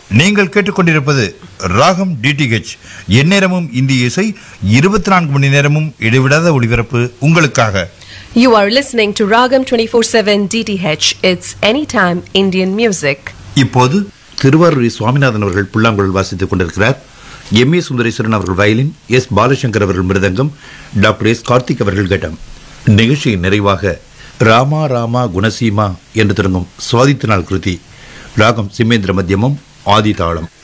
நீங்கள் கேட்டுக்கொண்டிருப்பது ராகம் டிடிஹெச் எந்நேரமும் இந்திய இசை இருபத்தி நான்கு மணி நேரமும் இடைவிடாத ஒளிபரப்பு உங்களுக்காக You are listening to Ragam 24/7 DTH. It's anytime Indian music. இப்போது திருவாரூர் சுவாமிநாதன் அவர்கள் புல்லாங்குழல் வாசித்துக் கொண்டிருக்கிறார் எம் ஏ சுந்தரேஸ்வரன் அவர்கள் வயலின் எஸ் பாலசங்கர் அவர்கள் மிருதங்கம் டாக்டர் எஸ் கார்த்திக் அவர்கள் கட்டம் நிகழ்ச்சியின் நிறைவாக ராமா ராமா குணசீமா என்று தொடங்கும் சுவாதித்த நாள் கிருதி ராகம் சிம்மேந்திர மத்தியமம் ஆதி தாளம்